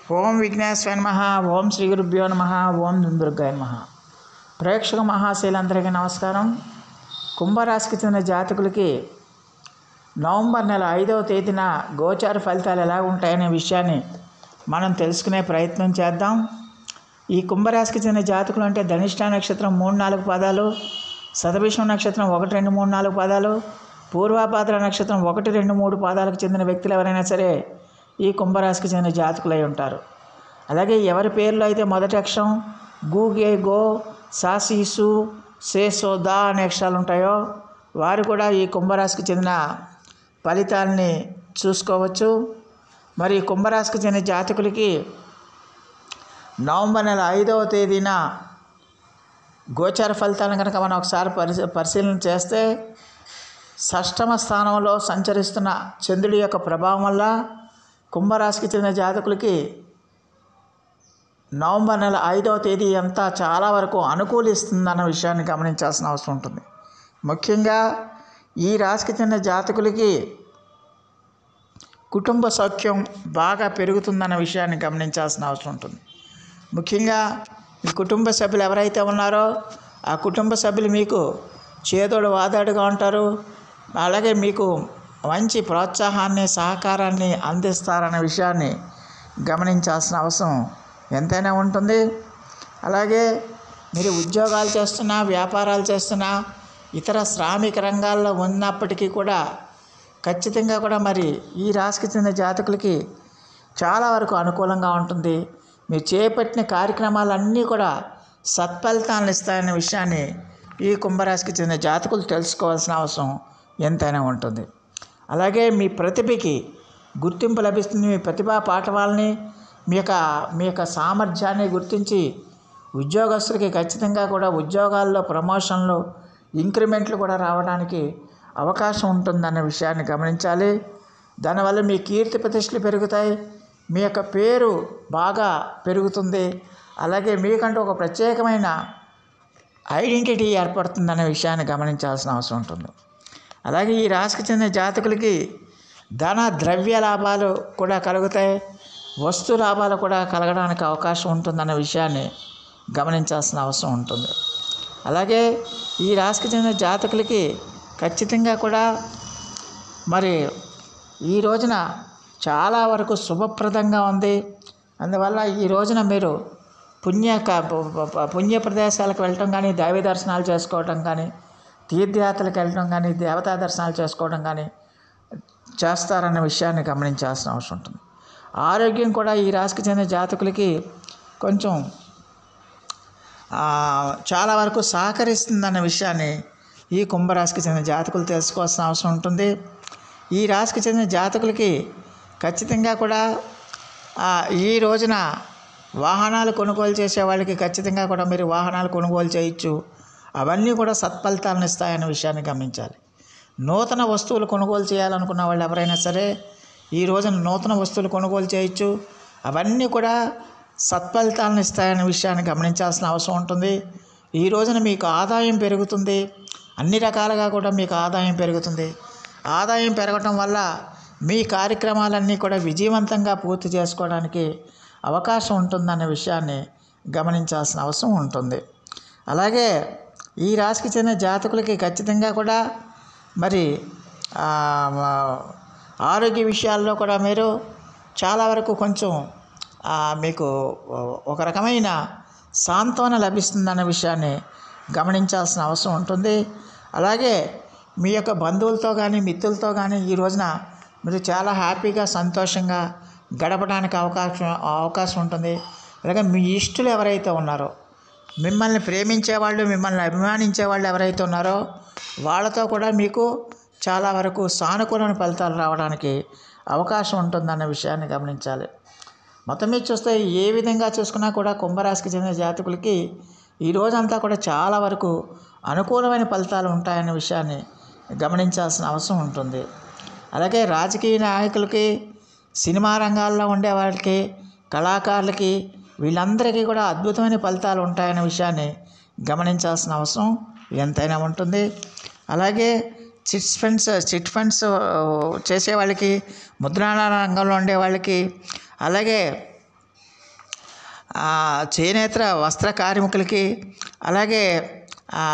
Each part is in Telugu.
ఓం విఘ్నేశ్వర నమ ఓం శ్రీ గురుభ్యో నమ ఓం దుర్గాయ నమ ప్రేక్షక మహాశైలందరికీ నమస్కారం కుంభరాశికి చెందిన జాతకులకి నవంబర్ నెల ఐదవ తేదీన గోచార ఫలితాలు ఎలా ఉంటాయనే విషయాన్ని మనం తెలుసుకునే ప్రయత్నం చేద్దాం ఈ కుంభరాశికి చెందిన జాతకులు అంటే ధనిష్ట నక్షత్రం మూడు నాలుగు పదాలు శతభిషం నక్షత్రం ఒకటి రెండు మూడు నాలుగు పదాలు పూర్వాపాద్ర నక్షత్రం ఒకటి రెండు మూడు పాదాలకు చెందిన వ్యక్తులు ఎవరైనా సరే ఈ కుంభరాశికి చెందిన జాతకులై ఉంటారు అలాగే ఎవరి పేర్లో అయితే మొదటి అక్షరం గు గే గో సా సి సు సే సో దా అనే అక్షరాలు ఉంటాయో వారు కూడా ఈ కుంభరాశికి చెందిన ఫలితాలని చూసుకోవచ్చు మరి ఈ కుంభరాశికి చెందిన జాతకులకి నవంబర్ నెల ఐదవ తేదీన గోచార ఫలితాలను కనుక మనం ఒకసారి పరిశీ పరిశీలన చేస్తే షష్టమ స్థానంలో సంచరిస్తున్న చంద్రుడి యొక్క ప్రభావం వల్ల కుంభరాశికి చెందిన జాతకులకి నవంబర్ నెల ఐదవ తేదీ అంతా చాలా వరకు అనుకూలిస్తుందన్న విషయాన్ని గమనించాల్సిన అవసరం ఉంటుంది ముఖ్యంగా ఈ రాశికి చెందిన జాతకులకి కుటుంబ సౌఖ్యం బాగా పెరుగుతుందన్న విషయాన్ని గమనించాల్సిన అవసరం ఉంటుంది ముఖ్యంగా మీ కుటుంబ సభ్యులు ఎవరైతే ఉన్నారో ఆ కుటుంబ సభ్యులు మీకు చేదోడు వాదాడుగా ఉంటారు అలాగే మీకు మంచి ప్రోత్సాహాన్ని సహకారాన్ని అందిస్తారన్న విషయాన్ని గమనించాల్సిన అవసరం ఎంతైనా ఉంటుంది అలాగే మీరు ఉద్యోగాలు చేస్తున్నా వ్యాపారాలు చేస్తున్నా ఇతర శ్రామిక రంగాల్లో ఉన్నప్పటికీ కూడా ఖచ్చితంగా కూడా మరి ఈ రాశికి చెందిన జాతకులకి చాలా వరకు అనుకూలంగా ఉంటుంది మీరు చేపట్టిన కార్యక్రమాలన్నీ కూడా సత్ఫలితాలను ఇస్తాయన్న విషయాన్ని ఈ కుంభరాశికి చెందిన జాతకులు తెలుసుకోవాల్సిన అవసరం ఎంతైనా ఉంటుంది అలాగే మీ ప్రతిభకి గుర్తింపు లభిస్తుంది మీ ప్రతిభా పాఠవాలని మీ యొక్క మీ యొక్క సామర్థ్యాన్ని గుర్తించి ఉద్యోగస్తులకి ఖచ్చితంగా కూడా ఉద్యోగాల్లో ప్రమోషన్లు ఇంక్రిమెంట్లు కూడా రావడానికి అవకాశం ఉంటుందన్న విషయాన్ని గమనించాలి దానివల్ల మీ కీర్తి ప్రతిష్టలు పెరుగుతాయి మీ యొక్క పేరు బాగా పెరుగుతుంది అలాగే మీకంటూ ఒక ప్రత్యేకమైన ఐడెంటిటీ ఏర్పడుతుందనే విషయాన్ని గమనించాల్సిన అవసరం ఉంటుంది అలాగే ఈ రాశికి చెందిన జాతకులకి ధన ద్రవ్య లాభాలు కూడా కలుగుతాయి వస్తు లాభాలు కూడా కలగడానికి అవకాశం ఉంటుందన్న విషయాన్ని గమనించాల్సిన అవసరం ఉంటుంది అలాగే ఈ రాశికి చెందిన జాతకులకి ఖచ్చితంగా కూడా మరి ఈ రోజున చాలా వరకు శుభప్రదంగా ఉంది అందువల్ల ఈ రోజున మీరు పుణ్య క- ప- ప- పుణ్య ప్రదేశాలకు వెళ్ళటం కానీ దైవ దర్శనాలు చేసుకోవటం కానీ తీర్థయాత్రలకు వెళ్ళటం కానీ దేవతా దర్శనాలు చేసుకోవడం కానీ చేస్తారన్న విషయాన్ని గమనించాల్సిన అవసరం ఉంటుంది ఆరోగ్యం కూడా ఈ రాశికి చెందిన జాతకులకి కొంచెం ఆ, చాలా వరకు సహకరిస్తుందన్న విషయాన్ని ఈ కుంభరాశికి చెందిన జాతకులు తెలుసుకోవాల్సిన అవసరం ఉంటుంది ఈ రాశికి చెందిన జాతకులకి ఖచ్చితంగా కూడా ఆ, ఈ రోజున వాహనాలు కొనుగోలు చేసే వాళ్ళకి ఖచ్చితంగా కూడా మీరు వాహనాలు కొనుగోలు చేయొచ్చు అవన్నీ కూడా సత్ఫలితాలను ఇస్తాయన్న విషయాన్ని గమనించాలి నూతన వస్తువులు కొనుగోలు చేయాలనుకున్న వాళ్ళు ఎవరైనా సరే ఈ రోజున నూతన వస్తువులు కొనుగోలు చేయొచ్చు అవన్నీ కూడా సత్ఫలితాలను ఇస్తాయనే విషయాన్ని గమనించాల్సిన అవసరం ఉంటుంది ఈ రోజున మీకు ఆదాయం పెరుగుతుంది అన్ని రకాలుగా కూడా మీకు ఆదాయం పెరుగుతుంది ఆదాయం పెరగటం వల్ల మీ కార్యక్రమాలన్నీ కూడా విజయవంతంగా పూర్తి చేసుకోవడానికి అవకాశం ఉంటుందనే విషయాన్ని గమనించాల్సిన అవసరం ఉంటుంది అలాగే ఈ రాశికి చెందిన జాతకులకి ఖచ్చితంగా కూడా మరి ఆ, ఆ, ఆరోగ్య విషయాల్లో కూడా మీరు చాలా వరకు కొంచెం ఆ, మీకు ఒక రకమైన సాంత్వన లభిస్తుందన్న విషయాన్ని గమనించాల్సిన అవసరం ఉంటుంది అలాగే మీ యొక్క బంధువులతో కానీ మిత్రులతో కానీ ఈ రోజున మీరు చాలా హ్యాపీగా సంతోషంగా గడపడానికి అవకాశం అవకాశం ఉంటుంది అలాగే మీ ఇష్టలు ఎవరైతే ఉన్నారో మిమ్మల్ని ప్రేమించే వాళ్ళు మిమ్మల్ని అభిమానించే వాళ్ళు ఎవరైతే ఉన్నారో వాళ్ళతో కూడా మీకు చాలా వరకు సానుకూలమైన ఫలితాలు రావడానికి అవకాశం ఉంటుందన్న విషయాన్ని గమనించాలి మొత్తం మీద చూస్తే ఏ విధంగా చూసుకున్నా కూడా కుంభరాశికి చెందిన జాతకులకి ఈ రోజంతా కూడా చాలా వరకు అనుకూలమైన ఫలితాలు ఉంటాయన్న విషయాన్ని గమనించాల్సిన అవసరం ఉంటుంది అలాగే రాజకీయ నాయకులకి సినిమా రంగాల్లో ఉండే వాళ్ళకి కళాకారులకి వీళ్ళందరికీ కూడా అద్భుతమైన ఫలితాలు ఉంటాయన్న విషయాన్ని గమనించాల్సిన అవసరం ఎంతైనా ఉంటుంది అలాగే చిట్ ఫండ్స్ చిట్ ఫండ్స్ చేసే వాళ్ళకి ముద్రణా రంగంలో ఉండే వాళ్ళకి అలాగే ఆ, చేనేత వస్త్ర కార్మికులకి అలాగే ఆ,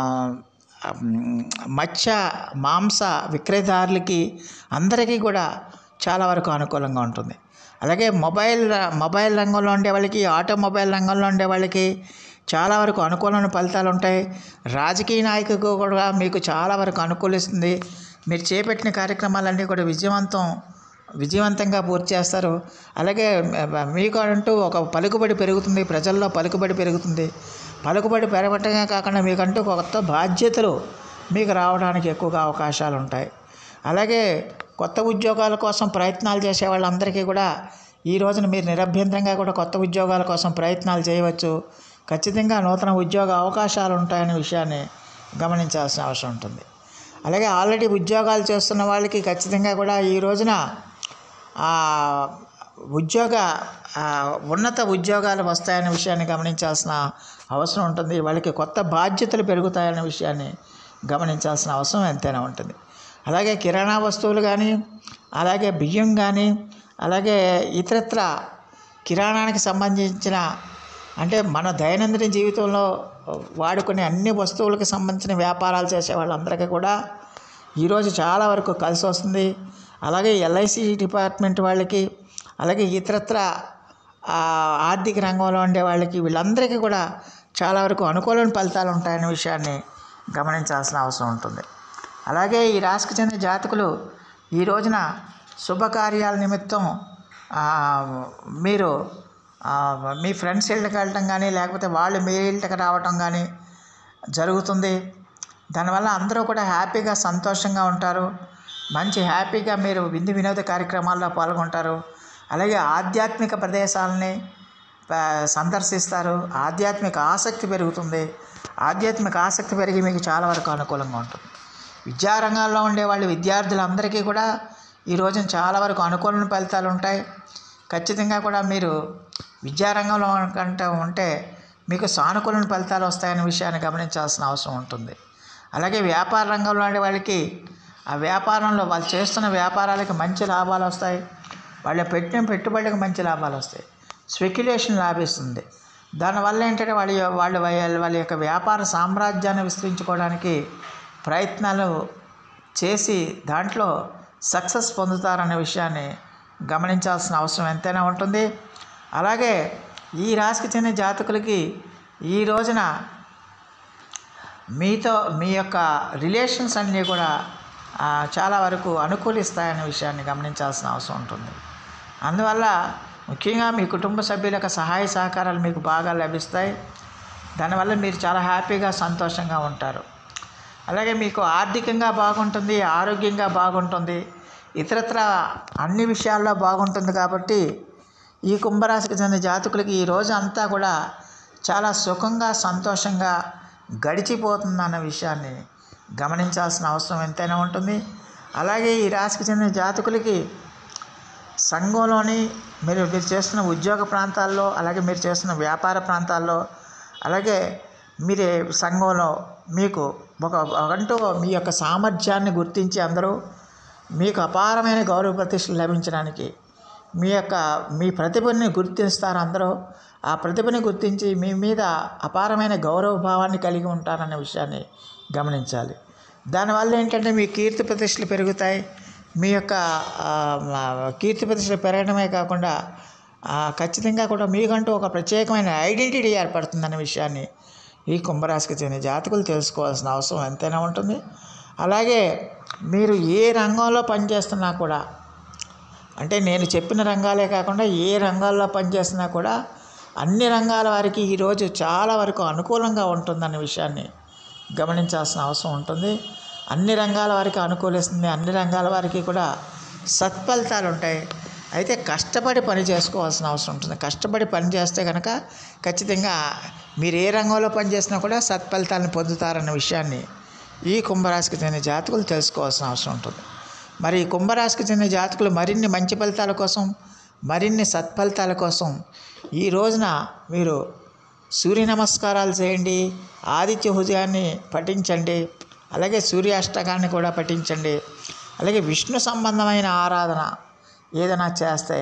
మ్, మత్స్య మాంస విక్రయదారులకి అందరికీ కూడా చాలా వరకు అనుకూలంగా ఉంటుంది అలాగే మొబైల్ ర- మొబైల్ రంగంలో ఉండే వాళ్ళకి ఆటోమొబైల్ రంగంలో ఉండే వాళ్ళకి చాలా వరకు అనుకూలమైన ఫలితాలు ఉంటాయి రాజకీయ నాయకులకు కూడా మీకు చాలా వరకు అనుకూలిస్తుంది మీరు చేపట్టిన కార్యక్రమాలన్నీ కూడా విజయవంతం విజయవంతంగా పూర్తి చేస్తారు అలాగే మ- మీకు అంటూ ఒక పలుకుబడి పెరుగుతుంది ప్రజల్లో పలుకుబడి పెరుగుతుంది పలుకుబడి పెరగటమే కాకుండా మీకంటూ కొత్త బాధ్యతలు మీకు రావడానికి ఎక్కువగా అవకాశాలు ఉంటాయి అలాగే కొత్త ఉద్యోగాల కోసం ప్రయత్నాలు చేసే వాళ్ళందరికీ కూడా ఈ రోజున మీరు నిరభ్యంతరంగా కూడా కొత్త ఉద్యోగాల కోసం ప్రయత్నాలు చేయవచ్చు ఖచ్చితంగా నూతన ఉద్యోగ అవకాశాలు ఉంటాయనే విషయాన్ని గమనించాల్సిన అవసరం ఉంటుంది అలాగే ఆల్రెడీ ఉద్యోగాలు చేస్తున్న వాళ్ళకి ఖచ్చితంగా కూడా ఈ రోజున ఆ, ఉద్యోగ ఆ, ఉన్నత ఉద్యోగాలు వస్తాయనే విషయాన్ని గమనించాల్సిన అవసరం ఉంటుంది వాళ్ళకి కొత్త బాధ్యతలు పెరుగుతాయనే విషయాన్ని గమనించాల్సిన అవసరం ఎంతైనా ఉంటుంది అలాగే కిరాణా వస్తువులు కానీ అలాగే బియ్యం కానీ అలాగే ఇతరత్ర కిరాణానికి సంబంధించిన అంటే మన దైనందిన జీవితంలో వాడుకునే అన్ని వస్తువులకు సంబంధించిన వ్యాపారాలు చేసే వాళ్ళందరికీ కూడా ఈరోజు చాలా వరకు కలిసి వస్తుంది అలాగే ఎల్ఐసి డిపార్ట్మెంట్ వాళ్ళకి అలాగే ఇతరత్ర ఆ, ఆర్థిక రంగంలో ఉండే వాళ్ళకి వీళ్ళందరికీ కూడా చాలా వరకు అనుకూలమైన ఫలితాలు ఉంటాయనే విషయాన్ని గమనించాల్సిన అవసరం ఉంటుంది అలాగే ఈ రాశికి చెందిన జాతకులు ఈ రోజున శుభకార్యాల నిమిత్తం ఆ, మీరు ఆ, మీ ఫ్రెండ్స్ ఇళ్ళకి వెళ్ళటం కానీ లేకపోతే వాళ్ళు మీ ఇంటికి రావటం కానీ జరుగుతుంది దానివల్ల అందరూ కూడా హ్యాపీగా సంతోషంగా ఉంటారు మంచి హ్యాపీగా మీరు విందు వినోద కార్యక్రమాల్లో పాల్గొంటారు అలాగే ఆధ్యాత్మిక ప్రదేశాలని ఆ, సందర్శిస్తారు ఆధ్యాత్మిక ఆసక్తి పెరుగుతుంది ఆధ్యాత్మిక ఆసక్తి పెరిగి మీకు చాలా వరకు అనుకూలంగా ఉంటుంది విద్యారంగాల్లో ఉండే వాళ్ళు విద్యార్థులందరికీ కూడా ఈ రోజున చాలా వరకు అనుకూలమైన ఫలితాలు ఉంటాయి ఖచ్చితంగా కూడా మీరు విద్యారంగంలో కంటే ఉంటే మీకు సానుకూలమైన ఫలితాలు వస్తాయనే విషయాన్ని గమనించాల్సిన అవసరం ఉంటుంది అలాగే వ్యాపార రంగంలో ఉండే వాళ్ళకి ఆ వ్యాపారంలో వాళ్ళు చేస్తున్న వ్యాపారాలకి మంచి లాభాలు వస్తాయి వాళ్ళు పెట్టిన పెట్టుబడికి మంచి లాభాలు వస్తాయి స్పెక్యులేషన్ లాభిస్తుంది దానివల్ల ఏంటంటే వాళ్ళ యొ- వాళ్ళ వాళ్ళ వాళ్ళ యొక్క వ్యాపార సామ్రాజ్యాన్ని విస్తరించుకోవడానికి ప్రయత్నాలు చేసి దాంట్లో సక్సెస్ పొందుతారనే విషయాన్ని గమనించాల్సిన అవసరం ఎంతైనా ఉంటుంది అలాగే ఈ రాశికి చెందిన జాతకులకి ఈ రోజున మీతో మీ యొక్క రిలేషన్స్ అన్నీ కూడా ఆ, చాలా వరకు అనుకూలిస్తాయనే విషయాన్ని గమనించాల్సిన అవసరం ఉంటుంది అందువల్ల ముఖ్యంగా మీ కుటుంబ సభ్యుల యొక్క సహాయ సహకారాలు మీకు బాగా లభిస్తాయి దానివల్ల మీరు చాలా హ్యాపీగా సంతోషంగా ఉంటారు అలాగే మీకు ఆర్థికంగా బాగుంటుంది ఆరోగ్యంగా బాగుంటుంది ఇతరత్ర అన్ని విషయాల్లో బాగుంటుంది కాబట్టి ఈ కుంభరాశికి చెందిన జాతకులకి ఈ రోజు అంతా కూడా చాలా సుఖంగా సంతోషంగా గడిచిపోతుందన్న విషయాన్ని గమనించాల్సిన అవసరం ఎంతైనా ఉంటుంది అలాగే ఈ రాశికి చెందిన జాతకులకి సంఘంలోని మీరు మీరు చేస్తున్న ఉద్యోగ ప్రాంతాల్లో అలాగే మీరు చేస్తున్న వ్యాపార ప్రాంతాల్లో అలాగే మీరే సంఘంలో మీకు ఒక అంటూ మీ యొక్క సామర్థ్యాన్ని గుర్తించి అందరూ మీకు అపారమైన గౌరవ ప్రతిష్టలు లభించడానికి మీ యొక్క మీ ప్రతిభని గుర్తిస్తారు అందరూ ఆ ప్రతిభని గుర్తించి మీ మీద అపారమైన గౌరవ భావాన్ని కలిగి ఉంటారన్న విషయాన్ని గమనించాలి దానివల్ల ఏంటంటే మీ కీర్తి ప్రతిష్టలు పెరుగుతాయి మీ యొక్క ఆ, ఆ, కీర్తి ప్రతిష్టలు పెరగడమే కాకుండా ఆ, ఖచ్చితంగా కూడా మీకంటూ ఒక ప్రత్యేకమైన ఐడెంటిటీ ఏర్పడుతుందన్న విషయాన్ని ఈ కుంభరాశికి చెందిన జాతకులు తెలుసుకోవాల్సిన అవసరం ఎంతైనా ఉంటుంది అలాగే మీరు ఏ రంగంలో పనిచేస్తున్నా కూడా అంటే నేను చెప్పిన రంగాలే కాకుండా ఏ రంగాల్లో పనిచేసినా కూడా అన్ని రంగాల వారికి ఈరోజు చాలా వరకు అనుకూలంగా ఉంటుందన్న విషయాన్ని గమనించాల్సిన అవసరం ఉంటుంది అన్ని రంగాల వారికి అనుకూలిస్తుంది అన్ని రంగాల వారికి కూడా సత్ఫలితాలు ఉంటాయి అయితే కష్టపడి పని చేసుకోవాల్సిన అవసరం ఉంటుంది కష్టపడి పని చేస్తే కనుక ఖచ్చితంగా మీరు ఏ రంగంలో పనిచేసినా కూడా సత్ఫలితాలను పొందుతారన్న విషయాన్ని ఈ కుంభరాశికి చెందిన జాతకులు తెలుసుకోవాల్సిన అవసరం ఉంటుంది మరి ఈ కుంభరాశికి చెందిన జాతకులు మరిన్ని మంచి ఫలితాల కోసం మరిన్ని సత్ఫలితాల కోసం ఈ రోజున మీరు సూర్య నమస్కారాలు చేయండి ఆదిత్య హృదయాన్ని పఠించండి అలాగే సూర్యాష్టకాన్ని కూడా పఠించండి అలాగే విష్ణు సంబంధమైన ఆరాధన ఏదైనా చేస్తే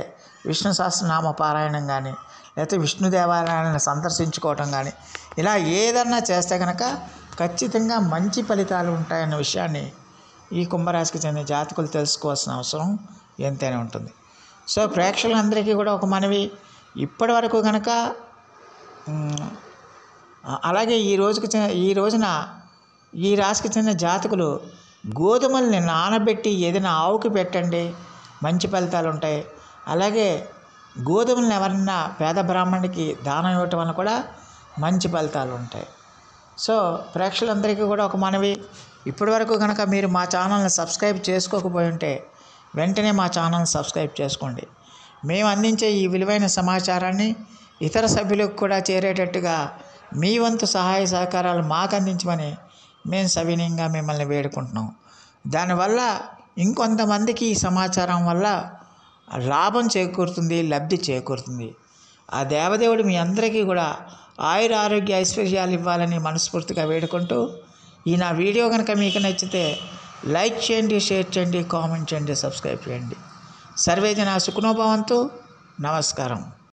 విష్ణు సహస్రనామ పారాయణం కానీ లేకపోతే విష్ణు దేవాలయాలను సందర్శించుకోవటం కానీ ఇలా ఏదన్నా చేస్తే కనుక ఖచ్చితంగా మంచి ఫలితాలు ఉంటాయన్న విషయాన్ని ఈ కుంభరాశికి చెందిన జాతకులు తెలుసుకోవాల్సిన అవసరం ఎంతైనా ఉంటుంది సో ప్రేక్షకులందరికీ కూడా ఒక మనవి ఇప్పటి వరకు కనుక మ్, అలాగే ఈ రోజుకి చె- ఈ రోజున ఈ రాశికి చెందిన జాతకులు గోధుమల్ని నానబెట్టి ఏదైనా ఆవుకి పెట్టండి మంచి ఫలితాలు ఉంటాయి అలాగే గోధుమలను ఎవరన్నా పేద బ్రాహ్మణుడికి దానం ఇవ్వటం వల్ల కూడా మంచి ఫలితాలు ఉంటాయి సో ప్రేక్షకులందరికీ కూడా ఒక మనవి ఇప్పటి వరకు కనుక మీరు మా ఛానల్ని సబ్స్క్రైబ్ చేసుకోకపోయి ఉంటే వెంటనే మా ఛానల్ని సబ్స్క్రైబ్ చేసుకోండి మేము అందించే ఈ విలువైన సమాచారాన్ని ఇతర సభ్యులకు కూడా చేరేటట్టుగా మీ వంతు సహాయ సహకారాలు మాకు అందించమని మేము సవినయంగా మిమ్మల్ని వేడుకుంటున్నాం దానివల్ల ఇంకొంతమందికి ఈ సమాచారం వల్ల లాభం చేకూరుతుంది లబ్ధి చేకూరుతుంది ఆ దేవదేవుడు మీ అందరికీ కూడా ఆయుర ఆరోగ్య ఐశ్వర్యాలు ఇవ్వాలని మనస్ఫూర్తిగా వేడుకుంటూ ఈ నా వీడియో కనుక మీకు నచ్చితే లైక్ చేయండి షేర్ చేయండి కామెంట్ చేయండి సబ్స్క్రైబ్ చేయండి సర్వేజన సుఖనోభవంతు నమస్కారం